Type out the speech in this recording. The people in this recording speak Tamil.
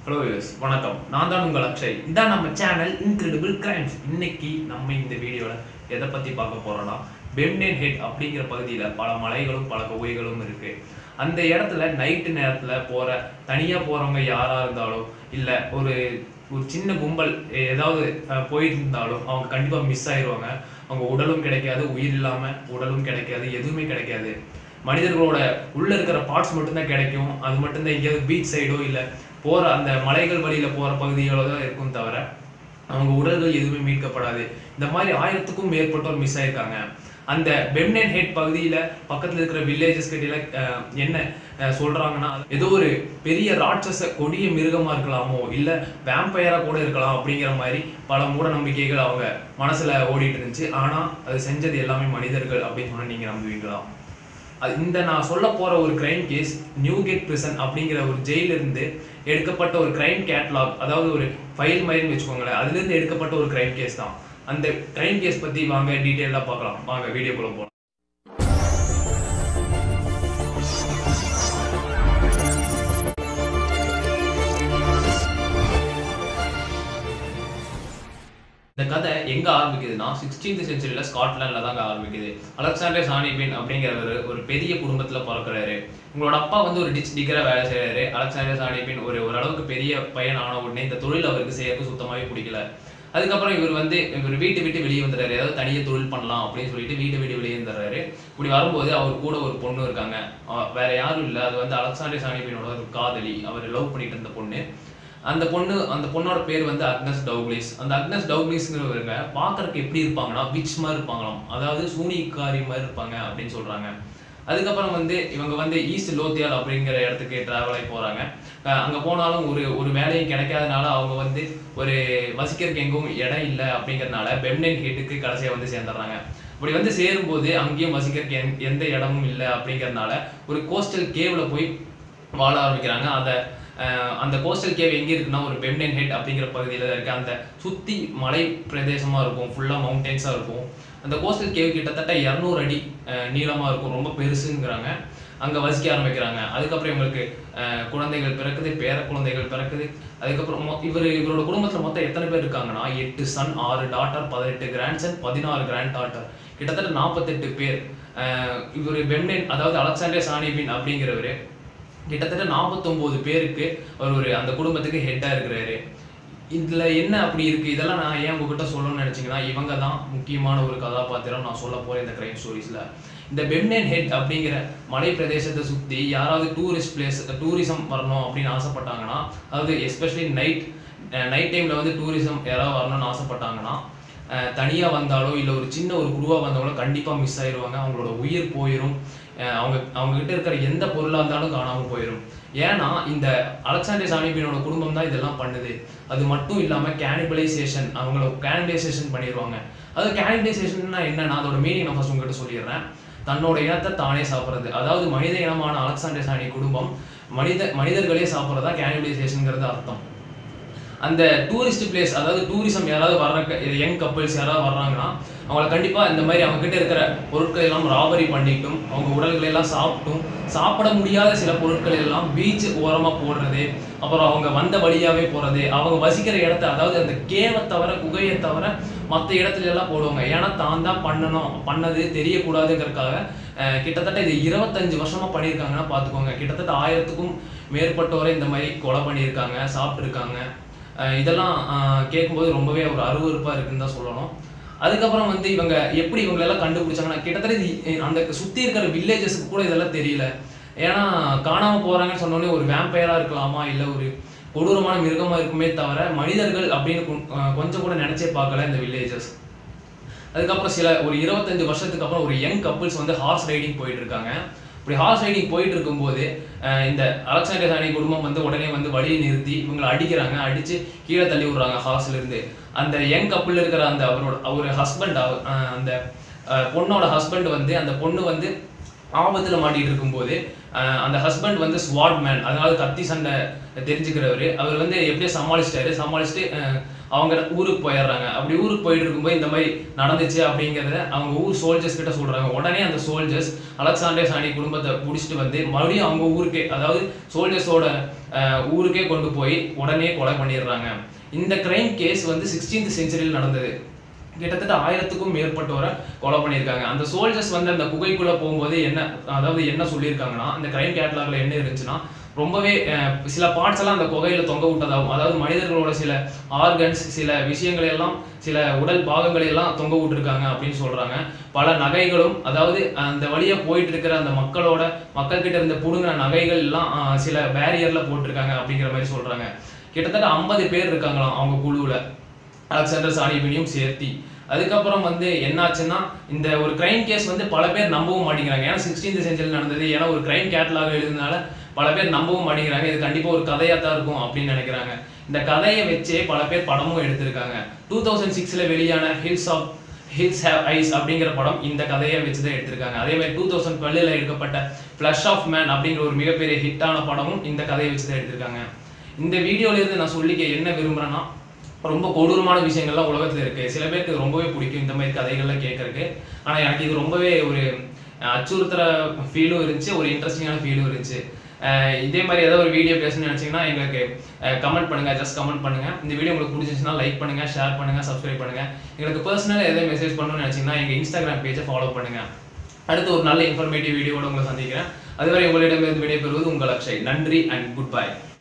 ஹலோ யூஸ் வணக்கம் நான் தான் உங்கள் அக்ஷய் இதான் நம்ம சேனல் இன்க்ரெடிபிள் கிரைம்ஸ் இன்னைக்கு நம்ம இந்த வீடியோவில் எதை பற்றி பார்க்க போறோம்னா பெம்டேன் ஹெட் அப்படிங்கிற பகுதியில் பல மலைகளும் பல குகைகளும் இருக்கு அந்த இடத்துல நைட்டு நேரத்தில் போகிற தனியாக போகிறவங்க யாராக இருந்தாலும் இல்லை ஒரு ஒரு சின்ன கும்பல் ஏதாவது அஹ், போயிட்டு இருந்தாலும் அவங்க கண்டிப்பாக மிஸ் ஆயிடுவாங்க அவங்க உடலும் கிடைக்காது உயிர் இல்லாமல் உடலும் கிடைக்காது எதுவுமே கிடைக்காது மனிதர்களோட உள்ள இருக்கிற பார்ட்ஸ் மட்டும்தான் கிடைக்கும் அது மட்டும்தான் எங்கேயாவது பீச் சைடோ இல்லை போற அந்த மலைகள் வழியில போற பகுதிகளோ தான் இருக்கும் தவிர அவங்க உடல்கள் எதுவுமே மீட்கப்படாது இந்த மாதிரி ஆயிரத்துக்கும் மேற்பட்டோர் மிஸ் ஆயிருக்காங்க அந்த பெம்னன் ஹெட் பகுதியில பக்கத்துல இருக்கிற வில்லேஜஸ் கிட்ட என்ன அஹ், சொல்றாங்கன்னா ஏதோ ஒரு பெரிய ராட்சச கொடிய மிருகமா இருக்கலாமோ இல்ல வேம்பயரா கூட இருக்கலாம் அப்படிங்கிற மாதிரி பல மூட நம்பிக்கைகள் அவங்க மனசுல ஓடிட்டு இருந்துச்சு ஆனா அது செஞ்சது எல்லாமே மனிதர்கள் அப்படின்னு சொன்னா நீங்க நம்புவீங்களா அது இந்த நான் சொல்ல போற ஒரு crime case New Gate Prison அப்படிங்கிற ஒரு ஜெயில இருந்து எடுக்கப்பட்ட ஒரு கிரைம் கேட்லாக் அதாவது ஒரு ஃபைல் மாதிரின்னு வச்சுக்கோங்களேன் அதுல இருந்து எடுக்கப்பட்ட ஒரு கிரைம் கேஸ் தான் அந்த கிரைம் கேஸ் பத்தி வாங்க டீட்டெயிலாக பார்க்கலாம் வாங்க வீடியோக்குள்ள போகலாம் இந்த கதை எங்க ஆரம்பிக்குதுன்னா சிக்ஸ்டீன்த் செஞ்சுரியில ஸ்காட்லாண்ட்ல தாங்க ஆரம்பிக்குது அலெக்சாண்டர் சானிபின் அப்படிங்கிறவர் ஒரு பெரிய குடும்பத்துல பிறக்கிறாரு உங்களோட அப்பா வந்து ஒரு டிச் டிக்கரா வேலை செய்யறாரு அலெக்சாண்டர் சானிபின் ஒரு ஓரளவுக்கு பெரிய பையன் ஆன உடனே இந்த தொழில் அவருக்கு செய்யறதுக்கு சுத்தமாவே பிடிக்கல அதுக்கப்புறம் இவர் வந்து இவர் வீட்டை விட்டு வெளியே வந்துடுறாரு ஏதாவது தனியாக தொழில் பண்ணலாம் அப்படின்னு சொல்லிட்டு வீட்டை விட்டு வெளியே வந்துடுறாரு இப்படி வரும்போது அவர் கூட ஒரு பொண்ணு இருக்காங்க அஹ் வேற யாரும் இல்லை அது வந்து அலெக்சாண்டர் சானிபினோட ஒரு காதலி அவர் லவ் பண்ணிட்டு இருந்த பொண்ணு அந்த பொண்ணு அந்த பொண்ணோட பேர் வந்து அக்னஸ் டவுக்லிஸ் அந்த அக்னஸ் டவுக்லிஸ்ங்கிறவங்க பார்க்கறதுக்கு எப்படி இருப்பாங்கன்னா விச் மாதிரி இருப்பாங்களாம் அதாவது சூனிக்காரி மாதிரி இருப்பாங்க அப்படின்னு சொல்றாங்க அதுக்கப்புறம் வந்து இவங்க வந்து ஈஸ்ட் லோத்தியால் அப்படிங்கிற இடத்துக்கு டிராவல் ஆகி போறாங்க அஹ் அங்க போனாலும் ஒரு ஒரு வேலையும் கிடைக்காதனால அவங்க வந்து ஒரு வசிக்கிறதுக்கு எங்கும் இடம் இல்லை அப்படிங்கறதுனால பெம்னன் ஹேட்டுக்கு கடைசியா வந்து சேர்ந்துடுறாங்க இப்படி வந்து சேரும்போது அங்கேயும் வசிக்கிறதுக்கு எந்த- எந்த இடமும் இல்லை அப்படிங்கறதுனால ஒரு கோஸ்டல் கேவ்ல போய் வாழ ஆரம்பிக்கிறாங்க அந்த அஹ், அந்த கோஸ்டல் கேவ் எங்க இருக்குன்னா ஒரு பெம்டன் ஹெட் அப்படிங்கிற பகுதியில இருக்கு அந்த சுத்தி மலை பிரதேசமா இருக்கும் ஃபுல்லா மவுண்டன்ஸா இருக்கும் அந்த கோஸ்டல் கேவ் கிட்டத்தட்ட இரநூறு அடி அஹ், நீளமா இருக்கும் ரொம்ப பெருசுங்கிறாங்க அங்க வசிக்க ஆரம்பிக்கிறாங்க அதுக்கப்புறம் இவங்களுக்கு அஹ், குழந்தைகள் பிறக்குது பேர குழந்தைகள் பிறக்குது அதுக்கப்புறம் மொ- இவர் இவரோட குடும்பத்துல மொத்தம் எத்தனை பேர் இருக்காங்கன்னா எட்டு சன் ஆறு டாட்டர் பதினெட்டு கிராண்ட் சன் பதினாறு கிராண்ட் டாட்டர் கிட்டத்தட்ட நாற்பத்தெட்டு பேர் அஹ், இவர் பெம்னேன் அதாவது அலெக்சாண்டர் சானிபின் அப்படிங்கிறவர் கிட்டத்தட்ட 49 பேருக்கு அவர் ஒரு அந்த குடும்பத்துக்கு ஹெட்டா இருக்கிறாரு இதுல என்ன அப்படி இருக்கு இதெல்லாம் நான் ஏன் உங்ககிட்ட சொல்லணும்னு நினைச்சீங்கன்னா இவங்க தான் முக்கியமான ஒரு கதாபாத்திரம் நான் சொல்ல போறேன் இந்த கிரைம் ஸ்டோரிஸ்ல இந்த பெம்னேன் ஹெட் அப்படிங்கிற மலை பிரதேசத்தை சுத்தி யாராவது டூரிஸ்ட் பிளேஸ் டூரிசம் வரணும் அப்படின்னு ஆசைப்பட்டாங்கன்னா அதாவது எஸ்பெஷலி நைட் நைட் டைம்ல வந்து டூரிசம் யாராவது வரணும்னு ஆசைப்பட்டாங்கன்னா அஹ் தனியா வந்தாலோ இல்ல ஒரு சின்ன ஒரு குருவா வந்தாங்களோ கண்டிப்பா மிஸ் ஆயிருவாங்க அவங்களோட உயிர் போயிடும் அஹ் அவங்க அவங்க கிட்ட இருக்கிற எந்த பொருளா இருந்தாலும் காணாம போயிடும் ஏன்னா இந்த அலெக்சாண்டர் சானிபியனோட குடும்பம் தான் இதெல்லாம் பண்ணுது அது மட்டும் இல்லாம கேனிபலைசேஷன் அவங்கள கேனிபலைசேஷன் பண்ணிடுவாங்க அது கேனிபலைசேஷன்னா என்னன்னா அதோட மீனிங் நான் ஃபர்ஸ்ட் உங்ககிட்ட சொல்லிடுறேன் தன்னோட இனத்தை தானே சாப்பிடுறது அதாவது மனித இனமான அலெக்சாண்டர் சாணி குடும்பம் மனித மனிதர்களே சாப்பிட்றதா கேனிபலைசேஷனுங்கிறது அர்த்தம் அந்த டூரிஸ்ட் பிளேஸ் அதாவது டூரிசம் யாராவது வர்ற யங் கப்பிள்ஸ் யாராவது வர்றாங்கன்னா அவங்கள கண்டிப்பா இந்த மாதிரி அவங்க கிட்ட இருக்கிற பொருட்களை எல்லாம் ராபரி பண்ணிட்டும் அவங்க உடல்களை எல்லாம் சாப்பிட்டும் சாப்பிட முடியாத சில பொருட்கள் எல்லாம் பீச் ஓரமா போடுறது அப்புறம் அவங்க வந்த வழியாவே போறது அவங்க வசிக்கிற இடத்த அதாவது அந்த கேவை தவிர குகையை தவிர மற்ற இடத்துல எல்லாம் போடுவாங்க ஏன்னா தான் தான் பண்ணணும் பண்ணது தெரியக்கூடாதுங்கிறதுக்காக அஹ், கிட்டத்தட்ட இது இருபத்தஞ்சு வருஷமா பண்ணியிருக்காங்கன்னா பார்த்துக்கோங்க கிட்டத்தட்ட ஆயிரத்துக்கும் மேற்பட்டோரை இந்த மாதிரி கொலை பண்ணியிருக்காங்க சாப்பிட்ருக்காங்க அஹ் இதெல்லாம் அஹ் கேட்கும்போது ரொம்பவே ஒரு அருவருப்பா இருக்குன்னு தான் சொல்லணும் அதுக்கப்புறம் வந்து இவங்க எப்படி இவங்களெல்லாம் கண்டுபிடிச்சாங்கன்னா கிட்டத்தட்ட இது அந்த சுத்தி இருக்கிற வில்லேஜஸ்க்கு கூட இதெல்லாம் தெரியல ஏன்னா காணாம போறாங்கன்னு சொன்னோடனே ஒரு வேம்பயரா இருக்கலாமா இல்ல ஒரு கொடூரமான மிருகமா இருக்குமே தவிர மனிதர்கள் அப்படின்னு கொ- அஹ் கொஞ்சம் கூட நினைச்சே பார்க்கல இந்த வில்லேஜஸ் அதுக்கப்புறம் சில ஒரு இருபத்தஞ்சு வருஷத்துக்கு அப்புறம் ஒரு யங் கப்புள்ஸ் வந்து ஹார்ஸ் ரைடிங் போயிட்டு இருக்காங்க இப்படி ஹார்ஸ் ரைடிங் போயிட்டு இருக்கும்போது அஹ் இந்த அலெக்சாண்டர் சாணி குடும்பம் வந்து உடனே வந்து வழியை நிறுத்தி இவங்களை அடிக்கிறாங்க அடிச்சு கீழே தள்ளி விடுறாங்க ஹார்ஸ்ல இருந்து அந்த யங் கப்புள் இருக்கிற அந்த அவரோட அவர் ஹஸ்பண்ட் அந்த அஹ் பொண்ணோட ஹஸ்பண்ட் வந்து அந்த பொண்ணு வந்து ஆபத்துல மாட்டிட்டு இருக்கும்போது அஹ் அந்த ஹஸ்பண்ட் வந்து ஸ்வாட் மேன் அதாவது கத்தி சண்டை தெரிஞ்சுக்கிறவர் அவர் வந்து எப்படியோ சமாளிச்சிட்டாரு சமாளிச்சுட்டு அஹ் அவங்க ஊருக்கு போயிடுறாங்க அப்படி ஊருக்கு போயிட்டு இருக்கும்போது இந்த மாதிரி நடந்துச்சு அப்படிங்கிறத அவங்க ஊர் சோல்ஜர்ஸ் கிட்ட சொல்றாங்க உடனே அந்த சோல்ஜர்ஸ் அலெக்சாண்டர் சாணி குடும்பத்தை பிடிச்சிட்டு வந்து மறுபடியும் அவங்க ஊருக்கே அதாவது சோல்ஜர்ஸோட ஊருக்கே கொண்டு போய் உடனே கொலை பண்ணிடுறாங்க இந்த கிரைம் கேஸ் வந்து சிக்ஸ்டீன்த் செஞ்சுரியில் நடந்தது கிட்டத்தட்ட ஆயிரத்துக்கும் மேற்பட்டவரை கொலை பண்ணியிருக்காங்க அந்த சோல்ஜர்ஸ் வந்து அந்த குகைக்குள்ள போகும்போது என்ன அதாவது என்ன சொல்லியிருக்காங்கன்னா அந்த கிரைம் கேட்டலாக்ல என்ன இருந்துச்சுன்னா ரொம்பவே அஹ், சில பார்ட்ஸ் எல்லாம் அந்த குகையில தொங்க விட்டதாகவும் அதாவது மனிதர்களோட சில ஆர்கன்ஸ் சில விஷயங்களை எல்லாம் சில உடல் பாகங்களை எல்லாம் தொங்க விட்டுருக்காங்க அப்படின்னு சொல்றாங்க பல நகைகளும் அதாவது அந்த வழியா போயிட்டு இருக்கிற அந்த மக்களோட மக்கள் கிட்ட இருந்த புடுங்கின நகைகள் எல்லாம் அஹ், சில பேரியர்ல போட்டிருக்காங்க அப்படிங்கிற மாதிரி சொல்றாங்க கிட்டத்தட்ட ஐம்பது பேர் இருக்காங்களாம் அவங்க குழுவுல அலெக்சாண்டர் சாணிபினியும் சேர்த்தி அதுக்கப்புறம் வந்து என்னாச்சுன்னா இந்த ஒரு கிரைம் கேஸ் வந்து பல பேர் நம்பவும் மாட்டேங்கிறாங்க ஏன்னா சிக்ஸ்டீன்த் செஞ்சுரியில் நடந்தது ஏன்னா ஒரு கிரைம் கேட்டலாக் எழுதுனால பல பேர் நம்பவும் மாட்டேங்கிறாங்க இது கண்டிப்பா ஒரு கதையா தான் இருக்கும் அப்படின்னு நினைக்கிறாங்க இந்த கதையை வச்சே பல பேர் படமும் எடுத்திருக்காங்க டூ தௌசண்ட் சிக்ஸ்ல வெளியான hills of hills have eyes அப்படிங்கிற படம் இந்த கதையை வச்சு தான் எடுத்திருக்காங்க அதே மாதிரி டூ தௌசண்ட் டுவெல்ல எடுக்கப்பட்ட ஃபிளஷ் ஆஃப் மேன் அப்படிங்கிற ஒரு மிகப்பெரிய ஹிட்டான படமும் இந்த கதையை வச்சு தான் எடுத்திருக்காங்க இந்த வீடியோல இருந்து நான் சொல்லிக்க என்ன விரும்புறேன்னா ரொம்ப கொடூரமான விஷயங்கள்லாம் உலகத்துல இருக்கு சில பேருக்கு இது ரொம்பவே பிடிக்கும் இந்த மாதிரி கதைகள்லாம் கேட்கறதுக்கு ஆனா எனக்கு இது ரொம்பவே ஒரு அஹ், அச்சுறுத்துற ஃபீலும் இருந்துச்சு ஒரு இன்ட்ரெஸ்டிங்கான ஃபீலும் இருந்துச்சு அஹ், இதே மாதிரி ஏதாவது ஒரு வீடியோ பேசணும்னு நினைச்சீங்கன்னா எங்களுக்கு கமெண்ட் பண்ணுங்க ஜஸ்ட் கமெண்ட் பண்ணுங்க இந்த வீடியோ உங்களுக்கு பிடிச்சிச்சுன்னா லைக் பண்ணுங்க ஷேர் பண்ணுங்க சப்ஸ்கிரைப் பண்ணுங்க எங்களுக்கு பர்சனலாக எதாவது மெசேஜ் பண்ணணும்னு நினைச்சீங்கன்னா எங்க இன்ஸ்டாகிராம் பேஜை ஃபாலோ பண்ணுங்க அடுத்து ஒரு நல்ல இன்ஃபர்மேட்டிவ் வீடியோவோட உங்களை சந்திக்கிறேன் அதுவரை உங்களிடமிருந்து விடைபெறுவது உங்கள் அக்ஷய் நன்றி அண்ட் குட் பை